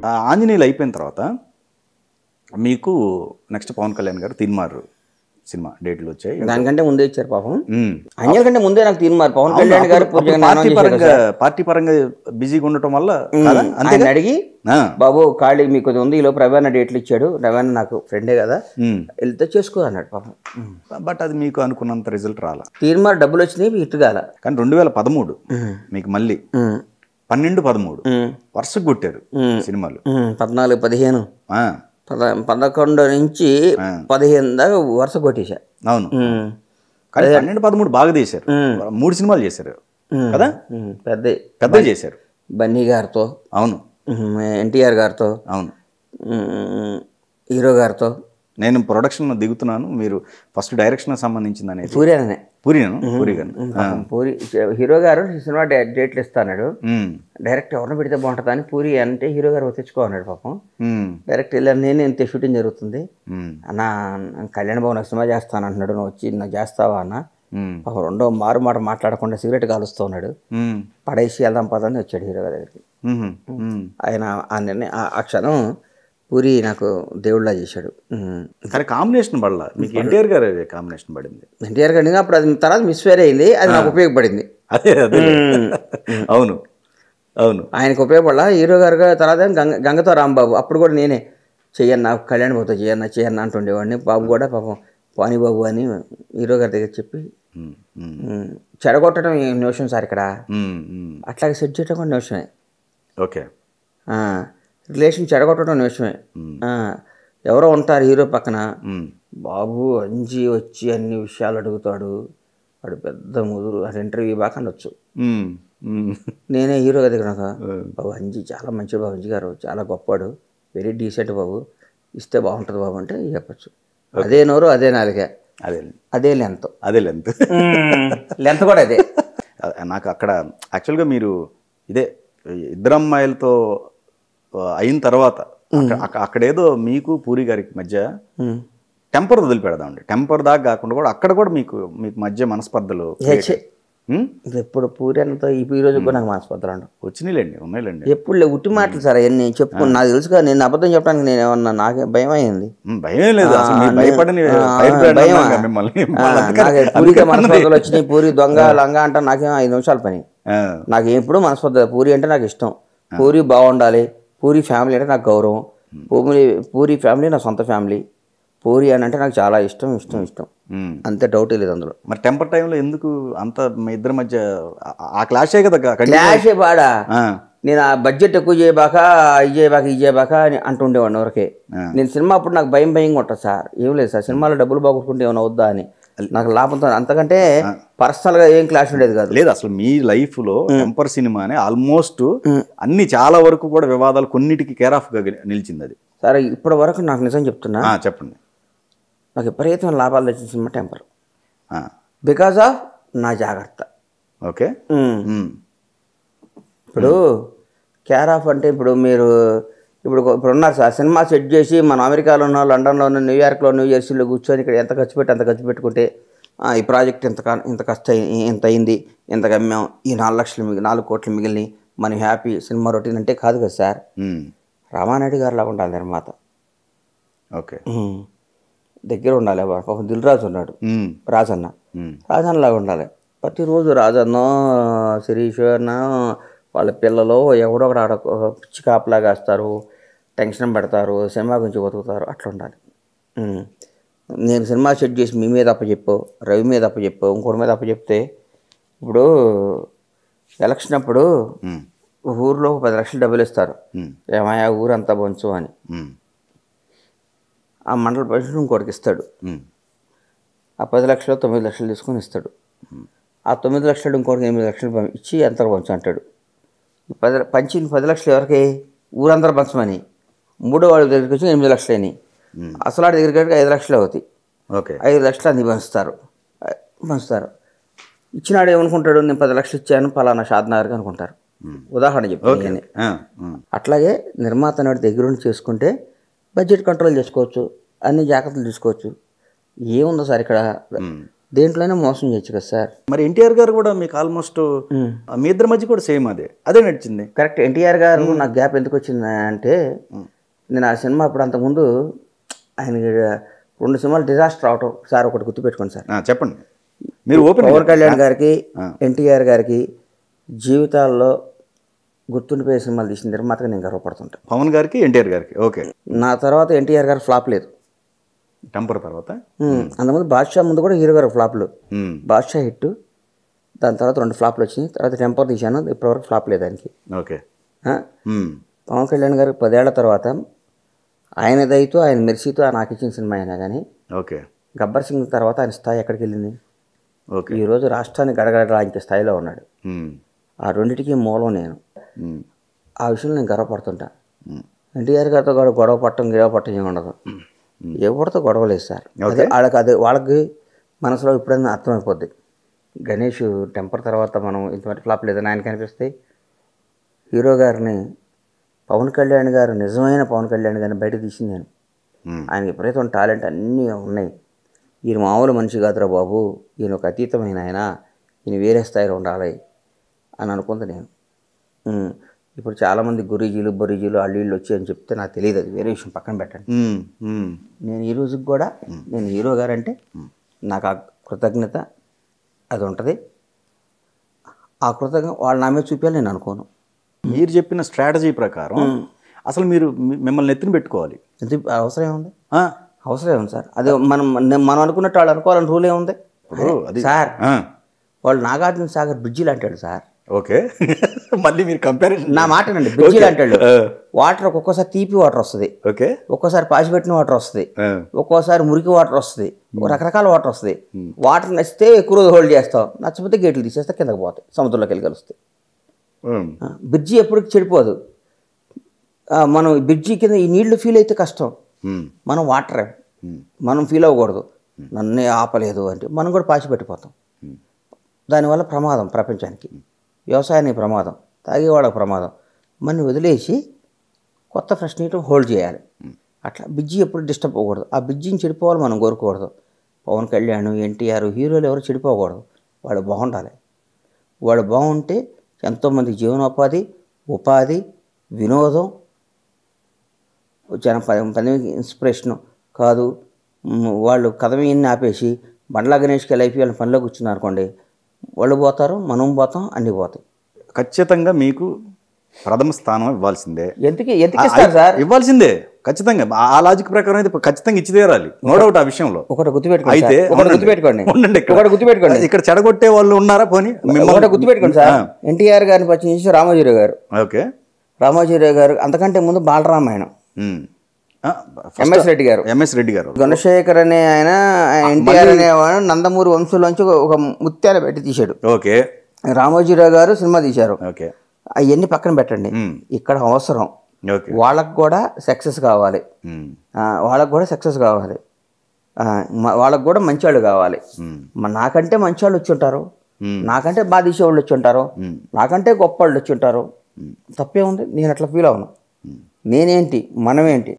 ఆ ఆంజనేయులు అయిపోయిన తర్వాత మీకు నెక్స్ట్ పవన్ కళ్యాణ్ గారు తిన్మారు సినిమా డేట్లు వచ్చాయి దానికంటే ముందే ఇచ్చారు పాపం ఉమ్. అంజల్ కంటే ముందే నాకు తీర్మారు పవన్ కళ్యాణ్ గారు అప్పుడు పూర్తిగా పార్టీ నాన్ పరంగా పార్టీ పరంగా బిజీగా ఉండటం వల్ల కాదా? అంతే ఆయన అడిగి ఆ. బాబు ఖాళీ మీకు కొద్దిగా ఉంది ఈలో రవాణా డేట్లు ఇచ్చాడు రవాణా నాకు ఫ్రెండే కదా ఉమ్. వెళ్తే చేసుకో అన్నాడు పాపం బట్ అది మీకు అనుకున్నంత రిజల్ట్ రాలా తీర్మార్ డబ్బులు వచ్చినాయి హిట్ కాల కానీ రెండు వేల పదమూడు మీకు మళ్ళీ పన్నెండు పదమూడు వరుసకు కొట్టారు సినిమాలు పద్నాలుగు పదిహేను ఆ, పద పదకొండు నుంచి పదిహేను దాకా వరుస కొట్టేశా అవును ఉమ్. కానీ పన్నెండు పదమూడు బాగా తీశారు మూడు సినిమాలు చేశారు ఉమ్. కదా ఉమ్. పెద్ద పెద్దలు చేశారు బన్నీ గారితో అవును ఎన్టీఆర్ గారితో అవును ఉమ్, హీరో గారితో నేను ప్రొడక్షన్ దిగుతున్నాను మీరు ఫస్ట్ డైరెక్షన్ సంబంధించింది అనేది సూర్యననే పూరిను పూరి గారు పాపం పూరి హీరో గారు సినిమా డే- డేట్లు ఇస్తాడు ఉమ్, డైరెక్ట్ ఎవరిని పెడితే బాగుంటుందా అని పూరి అంటే హీరో గారు తెచ్చుకో అన్నాడు పాపం ఉమ్, డైరెక్ట్ వెళ్ళాను నేను ఇంత షూటింగ్ జరుగుతుంది ఉమ్, అన్న కళ్యాణ్ బాబు నాకు సినిమా చేస్తాను అంటున్నాడు నువ్వు వచ్చి నాకు చేస్తావా అన్న ఉమ్, పాపం రెండో మారు మాట మాట్లాడకుండా సిగరెట్ కాలుస్తూ ఉన్నాడు ఉమ్, పడేసి వెళ్దాం పదని వచ్చాడు హీరో గారి దగ్గరికి ఉమ్, ఉమ్. ఆయన ఆ నిర్ణయం ఆ- ఆ క్షణం పూరి నాకు దేవుళ్ళ చేశాడు ఉమ్. కానీ కాంబినేషన్ పడలా మీకు ఎన్టీఆర్ గారు కాంబినేషన్ పడింది ఎన్టీఆర్ గారిని అప్పుడు అది తర్వాత మిస్ఫేర్ అయింది అది నాకు ఉపయోగపడింది అదే అదే అవును అవును ఆయనకు ఉపయోగపడాల హీరో గారు తర్వాత గంగ గంగతో రాంబాబు అప్పుడు కూడా నేనే చెయ్యన్న కళ్యాణ్ బాబుతో చెయ్యన్న చెయ్యన్న అంటుండేవాడిని బాబు కూడా పాపం పాని బాబు అని హీరో గారి దగ్గర చెప్పి ఉమ్, ఉమ్, ఉమ్, చెడగొట్టడం ఈ నోషన్ సార్ ఇక్కడ ఉమ్, ఉమ్. అట్లాగే సెట్ చేయడం కూడా నోషమే ఓకే రిలేషన్ చెడగొట్టడం నోషమే ఆ, ఎవరో ఉంటారు హీరో పక్కన ఉమ్, బాబు అంజి వచ్చి అన్ని విషయాలు అడుగుతాడు వాడు పెద్ద ముదురు అది ఇంటర్వ్యూ బాగా అనొచ్చు ఉమ్, ఉమ్. నేనే హీరో దగ్గర బాబు అంజి చాలా మంచిది బాబు అంజి గారు చాలా గొప్పవాడు వెరీ డీసెంట్ బాబు ఇస్తే బాగుంటుంది బాబు అంటే చెప్పచ్చు అదే నోరు అదే నాలుగే అదే అదే లెంత్ అదే లెంత్ లెంత్ కూడా అదే నాకు అక్కడ యాక్చువల్గా మీరు ఇదే ఇద్దరు అమ్మాయిలతో ఆ, అయిన తర్వాత అక్కడ- అక్క- అక్కడేదో మీకు పూరి గారికి మధ్య టెంపర్ వదిలిపెడదామండి టెంపర్ దాకా కాకుండా కూడా అక్కడ కూడా మీకు మీకు మధ్య మనస్పర్ధలు ఛే. ఉమ్? ఇది ఎప్పుడు పూరి అన్నతో ఈ ఈ రోజు కూడా నాకు మనస్పత్రాలు ఉండవు వచ్చినాయిలేండి ఉన్నాయిలేండి ఎప్పుడు లే ఉట్టి మాటలు సార్ అవన్నీ చెప్పుకుని నాకు తెలుసు కదా నేను అబద్ధం చెప్పడానికి నేను ఏమన్నా నాకే భయం అయింది ఉమ్, భయం లేదు అసలు మీరు ఆ, భయపడని ఆ, ఫైర్ బ్రాండ్ భయమా? అన్నాగా మిమ్మల్ని ఆ, మళ్ళీ అందుకని- నాకు పూరితో అందుకని మనస్పర్ధలు వచ్చినాయి పూరి దొంగ లంగా అంటే నాకేం ఐదు నిమిషాల పని ఆ, నాకు ఎప్పుడు మనస్పర్ధ పూరి అంటే నాకు ఇష్టం పూరి బాగుండాలి పూరి ఫ్యామిలీ అంటే నాకు గౌరవం పూరి పూరి ఫ్యామిలీ నా సొంత ఫ్యామిలీ పూరి అని అంటే నాకు చాలా ఇష్టం ఇష్టం ఇష్టం ఉమ్. అంతే డౌట్ లేదు అందులో మరి టెంపర్ టైంలో ఎందుకు అంత మీ ఇద్దరి మధ్య ఆ- ఆ క్లాషే కదా కంటిన్యూ- క్లాషే బాడా ఆ, నేను ఆ బడ్జెట్ ఎక్కువ చేయబాక ఇది చేయబాక ఇది చేయబాక అని అంటుండేవాడిని ఎవరికే నేను సినిమా అప్పుడు నాకు భయం భయంగా ఉంటుంది సార్ ఏం లేదు సార్ సినిమాలో డబ్బులు బాగుంటుంటే ఏమైనా వద్దా అని నాకు లాభంతో అంతకంటే పర్సనల్గా ఏం క్లాష్ ఉండేది కాదు లేదు అసలు మీ లైఫ్ లో టెంపర్ సినిమానే ఆల్మోస్ట్ అన్ని చాలా వరకు కూడా వివాదాలు కొన్నిటికి కేర్ ఆఫ్ గా నిలిచింది అది సరే ఇప్పటి వరకు నాకు నిజం చెప్తున్నా ఆ, చెప్పండి నాకు విపరీతమైన లాభాలు తెచ్చిన సినిమా టెంపర్ ఆ, బికాస్ ఆఫ్ నా జాగ్రత్త ఓకే ఉమ్. ఉమ్, ఇప్పుడు కేర్ ఆఫ్ అంటే ఇప్పుడు మీరు ఇప్పుడు ఇప్పుడు ఉన్నారు సార్ సినిమా సెట్ చేసి మన అమెరికాలోనో లండన్లోనో న్యూయార్క్లో న్యూ జెర్సీలో కూర్చొని ఇక్కడ ఎంత ఖర్చు పెట్టి అంత ఖర్చు పెట్టుకుంటే ఆ, ఈ ప్రాజెక్ట్ ఇంత కా- ఇంత కష్టం అయి- ఇంత అయింది ఇంత గమ్యం ఈ నాలుగు లక్షలు మిగిలి నాలుగు కోట్లు మిగిలినాయి మనం హ్యాపీ సినిమా రొటీన్ అంటే కాదు కదా సార్ ఉమ్, రామానాయుడు గారు లాగా ఉండాలి నిర్మాత ఓకే ఉమ్. దగ్గర ఉండాలి పాపం దిల్ రాజు ఉన్నాడు ఉమ్, రాజన్న ఉమ్, రాజన్న లాగా ఉండాలి ప్రతిరోజు రాజన్నో శిరీశ్వర్న వాళ్ళ పిల్లలు ఎవడో ఒకడు ఆడ ఒక పిచ్చి కాపలాగా వేస్తారు టెన్షన్ పెడతారు సినిమా గురించి బతుకుతారు అట్లా ఉండాలి ఉమ్. నేను సినిమా సెట్ చేసి మీ మీద అప్పచెప్పు రవి మీద అప్పచెప్పు ఇంకోటి మీద అప్పచెప్తే ఇప్పుడు ఎలక్షన్ అప్పుడు ఉమ్, ఊర్లో ఒక పది లక్షలు డబ్బులు ఇస్తారు ఉమ్, ఏమయ్యా ఊరంతా పంచు అని ఉమ్, ఆ మండల ప్రెసిడెంట్ ఇంకోటికి ఇస్తాడు ఉమ్, ఆ పది లక్షలు తొమ్మిది లక్షలు తీసుకొని ఇస్తాడు ఆ తొమ్మిది లక్షలు ఇంకోటికి ఎనిమిది లక్షలు పం- ఇచ్చి ఎంత పంచు అంటాడు ఈ పది పంచిన పది లక్షలు ఎవరికి ఊరందరూ పంచమని మూడో వాడి దగ్గరికి వచ్చి ఎనిమిది లక్షలని అసలు వాడి దగ్గరికి వచ్చి ఐదు లక్షలు అవుతాయి ఓకే ఐదు లక్షలు అన్ని పంచుతారు పంచుతారు ఇచ్చినాడు ఏమనుకుంటాడు నేను పది లక్షలు ఇచ్చాను పలానా షాద్నగర్కి అనుకుంటారు ఉదాహరణ చెప్పాను ఆ, ఉమ్, అట్లాగే నిర్మాత అనేది దగ్గరుండి చేసుకుంటే బడ్జెట్ కంట్రోల్ చేసుకోవచ్చు అన్ని జాగ్రత్తలు తీసుకోవచ్చు ఏముందో సార్ ఇక్కడ దేంట్లోనే మోసం చేయొచ్చు కదా సార్ మరి ఎన్టీఆర్ గారు కూడా మీకు ఆల్మోస్ట్ మీ ఇద్దరి మధ్య కూడా సేమ్ అదే అదే నడిచింది కరెక్ట్ ఎన్టీఆర్ గారు నాకు గ్యాప్ ఎందుకు వచ్చింది అంటే నేను ఆ సినిమా ఇప్పుడు అంతకుముందు ఆయనకి రెండు సినిమాలు డిజాస్టర్ అవటం సార్ ఒకటి గుర్తుపెట్టుకోండి సార్ ఆ, చెప్పండి మీరు ఓపెన్ పవన్ కళ్యాణ్ గారికి ఎన్టీఆర్ గారికి జీవితాల్లో గుర్తుండిపోయే సినిమాలు తీసిన నిర్మాతగా నేను గర్వపడుతుంటాను పవన్ గారికి ఎన్టీఆర్ గారికి ఓకే నా తర్వాత ఎన్టీఆర్ గారు ఫ్లాప్ లేదు టెంపర్ తర్వాత ఉమ్, అంతకుముందు బాద్షా ముందు కూడా హీరో గారు ఫ్లాప్లు ఉమ్, బాద్షా హిట్ దాని తర్వాత రెండు ఫ్లాప్లు వచ్చినాయి తర్వాత టెంపర్ తీశాను ఇప్పటివరకు ఫ్లాప్ లేదు దానికి ఓకే ఆ? ఉమ్, పవన్ కళ్యాణ్ గారు పదేళ్ల తర్వాత ఆయన దయతో ఆయన మెరిసితో నాకు ఇచ్చిన సినిమా అయినా కానీ ఓకే గబ్బర్ సింగ్ తర్వాత ఆయన స్థాయి ఎక్కడికి వెళ్ళింది ఓకే ఈరోజు రాష్ట్రాన్ని గడగడలాంచే స్థాయిలో ఉన్నాడు ఉమ్, ఆ రెండింటికి మూలం నేను ఉమ్, ఆ విషయంలో నేను గర్వపడుతుంటా ఉమ్, ఎన్టీఆర్ గారితో కూడా గొడవ పట్టడం గిడవ పట్టడం ఏమి ఉండదు ఎవరితో గొడవ లేదు సార్ అదే వాళ్ళకి అదే వాళ్ళకి మనసులో ఎప్పుడైనా అర్థమైపోద్ది గణేష్ టెంపర్ తర్వాత మనం ఇంతవరకు ఫ్లాప్ లేదని ఆయనకి అనిపిస్తాయి హీరో గారిని పవన్ కళ్యాణ్ గారు నిజమైన పవన్ కళ్యాణ్ గారిని బయట తీసింది నేను ఉమ్, ఆయనకి విపరీతం టాలెంట్ అన్నీ ఉన్నాయి ఈయన మామూలు మనిషి కాదురా బాబు ఈయన ఒక అతీతమైన ఆయన ఈయన వేరే స్థాయిలో ఉండాలి అని అనుకుంది నేను ఉమ్, ఇప్పుడు చాలామంది గురీజీలు బొరీజీలు అల్లు వీళ్ళు వచ్చి అని చెప్తే నాకు తెలియదు అది వేరే విషయం పక్కన పెట్టండి ఉమ్, ఉమ్, నేను ఈ రోజుకి కూడా నేను హీరో గారంటే నాకు ఆ కృతజ్ఞత అది ఉంటుంది ఆ కృతజ్ఞత వాళ్ళు నా మీద చూపించాలి నేను అనుకోను మీరు చెప్పిన స్ట్రాటజీ ప్రకారం అసలు మీరు మీ- మిమ్మల్ని ఎత్తున పెట్టుకోవాలి ఎందుకు అవసరం ఏముంది ఆ, అవసరం ఏముంది సార్ అది మనం మనం అనుకున్నట్టు వాళ్ళు అనుకోవాలని రూల్ ఏముంది ఇప్పుడు అది సార్ ఆ, వాళ్ళు నాగార్జున సాగర్ బ్రిడ్జిలు అంటాడు సార్ ఓకే మళ్ళీ మీరు కంపారిజన్ నా మాట అండి బ్రిడ్జిలు అంటాడు వాటర్ ఒక్కోసారి తీపి వాటర్ వస్తుంది ఓకే ఒక్కోసారి పాసిపెట్టిన వాటర్ వస్తుంది ఆ, ఒక్కోసారి మురికి వాటర్ వస్తుంది రకరకాల వాటర్ వస్తుంది వాటర్ నచ్చితే ఎక్కువ రోజు హోల్డ్ చేస్తాం నచ్చకపోతే గేట్లు తీసేస్తే కిందకి పోతాయి సముద్రంలోకి వెళ్ళి కలుస్తాయి ఉమ్, ఆ, బ్రిడ్జి ఎప్పటికి చెడిపోదు ఆ, మనం ఈ బ్రిడ్జి కింద ఈ నీళ్లు ఫీల్ అయితే కష్టం ఉమ్, మనం వాటరే ఉమ్, మనం ఫీల్ అవ్వకూడదు నన్నే ఆపలేదు అంటే మనం కూడా పాచి పెట్టిపోతాం ఉమ్, దానివల్ల ప్రమాదం ప్రపంచానికి వ్యవసాయానికి ప్రమాదం తాగేవాళ్ళకి ప్రమాదం మనం వదిలేసి కొత్త ఫ్రెష్ నీట్ హోల్డ్ చేయాలి అట్లా బిజ్జి ఎప్పుడు డిస్టర్బ్ అవ్వకూడదు ఆ బిజ్జిని చెడిపోవాలి మనం కోరుకోకూడదు పవన్ కళ్యాణ్ ఎన్టీఆర్ హీరోలు ఎవరు చెడిపోకూడదు వాళ్ళు బాగుండాలి వాళ్ళు బాగుంటే ఎంతోమంది జీవనోపాధి ఉపాధి వినోదం జన పది మందికి ఇన్స్పిరేషను కాదు మ్, వాళ్ళు కథమీయన్ని ఆపేసి బండ్లా గణేష్కి లైఫ్ వాళ్ళ పనిలో కూర్చున్నారు అనుకోండి వాళ్ళు పోతారు మనం పోతాం అన్నీ పోతాయి ఖచ్చితంగా మీకు ప్రథమ స్థానం ఇవ్వాల్సిందే ఎందుకు ఎందుకు ఇస్తారు సార్ ఇవ్వాల్సిందే ఖచ్చితంగా ఆ- ఆ లాజిక్ ప్రకారం అయితే ఖచ్చితంగా ఇచ్చి తీరాలి నో డౌట్ ఆ విషయంలో ఒకటి గుర్తుపెట్టుకోండి అయితే సార్. ఒకటి ఉండండి. గుర్తుపెట్టుకోండి ఉండండి ఇక్కడ. ఒకటి గుర్తుపెట్టుకోండి ఇక్కడ చెడగొట్టే వాళ్ళు ఉన్నారా పోనీ ఒకటి గుర్తుపెట్టుకోండి సార్ ఎన్టీఆర్ గారిని పరిచయం చేసి రామోజీరావు గారు ఓకే రామోజీరావు గారు అంతకంటే ముందు బాలరామాయణం ఉమ్. ఆ, first ఎంఎస్ రెడ్డి గారు ఎంఎస్ రెడ్డి గారు గుణశేఖర్ అనే ఆయన ఎన్టీఆర్ అనేవాడు నందమూరి వంశంలోంచి ఒక- ఒక ముత్యాల పెట్టి తీశాడు ఓకే రామోజీరావు గారు సినిమా తీశారు ఓకే అవన్నీ పక్కన పెట్టండి ఉమ్. ఇక్కడ అవసరం ఓకే వాళ్ళకు కూడా సక్సెస్ కావాలి ఉమ్. ఆ, వాళ్ళకు కూడా సక్సెస్ కావాలి ఆ, మ- వాళ్ళకు కూడా మంచి వాళ్ళు కావాలి ఉమ్. మ- నాకంటే మంచి వాళ్ళు వచ్చి ఉంటారు ఉమ్. నాకంటే బాగా తీసే వాళ్ళు వచ్చి ఉంటారు ఉమ్. నాకంటే గొప్ప వాళ్ళు వచ్చి ఉంటారు తప్పే ఉంది నేను అట్లా ఫీల్ అవును నేనేంటి మనమేంటి